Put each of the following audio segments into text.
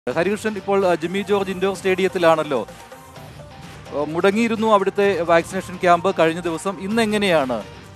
ഹരികൃഷ്ണൻ ഇപ്പോൾ ആ, Jimmy George indoor സ്റ്റേഡിയത്തിലാണല്ലോ ആ, മുടങ്ങിയിരുന്നു അവിടുത്തെ വാക്സിനേഷൻ ക്യാമ്പ് കഴിഞ്ഞ ദിവസം ഇന്ന് എങ്ങനെയാണ്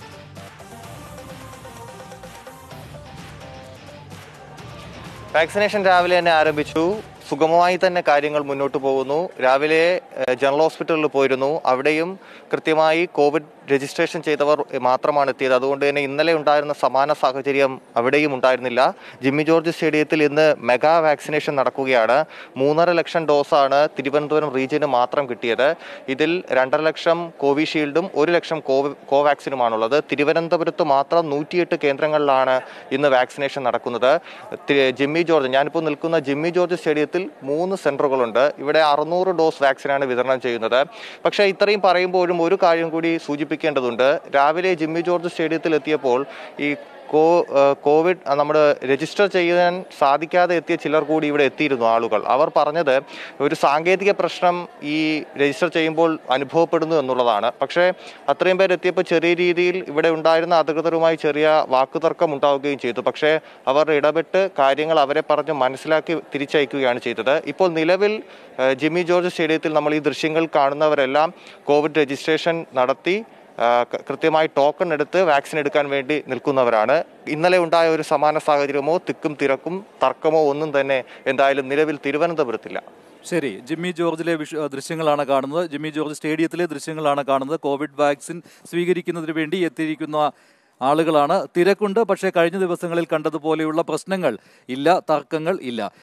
വാക്സിനേഷൻ രാവിലെ തന്നെ ആരംഭിച്ചു സുഗമമായി തന്നെ കാര്യങ്ങൾ മുന്നോട്ട് പോകുന്നു രാവിലെ ഏഹ്, ജനറൽ ഹോസ്പിറ്റലിൽ പോയിരുന്നു അവിടെയും കൃത്യമായി കോവിഡ് രജിസ്ട്രേഷൻ ചെയ്തവർ മാത്രമാണ് എത്തിയത് അതുകൊണ്ട് തന്നെ ഇന്നലെ ഉണ്ടായിരുന്ന സമാന സാഹചര്യം അവിടെയും ഉണ്ടായിരുന്നില്ല ജിമ്മി ജോർജ് സ്റ്റേഡിയത്തിൽ ഇന്ന് മെഗാ വാക്സിനേഷൻ നടക്കുകയാണ് മൂന്നര ലക്ഷം ഡോസാണ് തിരുവനന്തപുരം റീജിയന് മാത്രം കിട്ടിയത് ഇതിൽ രണ്ടര ലക്ഷം കോവിഷീൽഡും ഒരു ലക്ഷം കോവി കോവാക്സിനുമാണുള്ളത് തിരുവനന്തപുരത്ത് മാത്രം നൂറ്റിയെട്ട് കേന്ദ്രങ്ങളിലാണ് ഇന്ന് വാക്സിനേഷൻ നടക്കുന്നത് തി- ജിമ്മി ജോർജ് ഞാനിപ്പോൾ നിൽക്കുന്ന ജിമ്മി ജോർജ് സ്റ്റേഡിയത്തിൽ മൂന്ന് സെന്ററുകളുണ്ട് ഇവിടെ അറുന്നൂറ് ഡോസ് വാക്സിനാണ് വിതരണം ചെയ്യുന്നത് പക്ഷേ ഇത്രയും പറയുമ്പോഴും ഒരു കാര്യം കൂടി സൂചിപ്പിക്കേണ്ടതുണ്ട് രാവിലെ ജിമ്മി ജോർജ് സ്റ്റേഡിയത്തിൽ എത്തിയപ്പോൾ ഈ കോ ഏഹ് കോവിഡ് അഹ് നമ്മുടെ രജിസ്റ്റർ ചെയ്യാൻ സാധിക്കാതെ എത്തിയ ചിലർ കൂടി ഇവിടെ എത്തിയിരുന്നു ആളുകൾ അവർ പറഞ്ഞത് ഒരു സാങ്കേതിക പ്രശ്നം ഈ രജിസ്റ്റർ ചെയ്യുമ്പോൾ അനുഭവപ്പെടുന്നു എന്നുള്ളതാണ് പക്ഷേ അത്രയും പേർ എത്തിയപ്പോൾ ചെറിയ രീതിയിൽ ഇവിടെ ഉണ്ടായിരുന്ന അധികൃതരുമായി ചെറിയ വാക്കുതർക്കം ഉണ്ടാവുകയും ചെയ്തു പക്ഷേ അവർ ഇടപെട്ട് കാര്യങ്ങൾ അവരെ പറഞ്ഞ് മനസ്സിലാക്കി തിരിച്ചയക്കുകയാണ് ചെയ്തത് ഇപ്പോൾ നിലവിൽ ഏഹ് ജിമ്മി ജോർജ് സ്റ്റേഡിയത്തിൽ നമ്മൾ ഈ ദൃശ്യങ്ങൾ കാണുന്നവരെല്ലാം കോവിഡ് രജിസ്ട്രേഷൻ നടത്തി ആ, ക- കൃത്യമായി ടോക്കൺ എടുത്ത് വാക്സിൻ എടുക്കാൻ വേണ്ടി നിൽക്കുന്നവരാണ് ഇന്നലെ ഉണ്ടായ ഒരു സമാന സാഹചര്യമോ തിക്കും തിരക്കും തർക്കമോ ഒന്നും തന്നെ എന്തായാലും നിലവിൽ തിരുവനന്തപുരത്തില്ല ശരി ജിമ്മി ജോർജിലെ വിഷ ദൃശ്യങ്ങളാണ് കാണുന്നത് ജിമ്മി ജോർജ് സ്റ്റേഡിയത്തിലെ ദൃശ്യങ്ങളാണ് കാണുന്നത് കോവിഡ് വാക്സിൻ സ്വീകരിക്കുന്നതിന് വേണ്ടി എത്തിയിരിക്കുന്ന ആളുകളാണ് തിരക്കുണ്ട് പക്ഷേ കഴിഞ്ഞ ദിവസങ്ങളിൽ കണ്ടതുപോലെയുള്ള പ്രശ്നങ്ങൾ ഇല്ല തർക്കങ്ങൾ ഇല്ല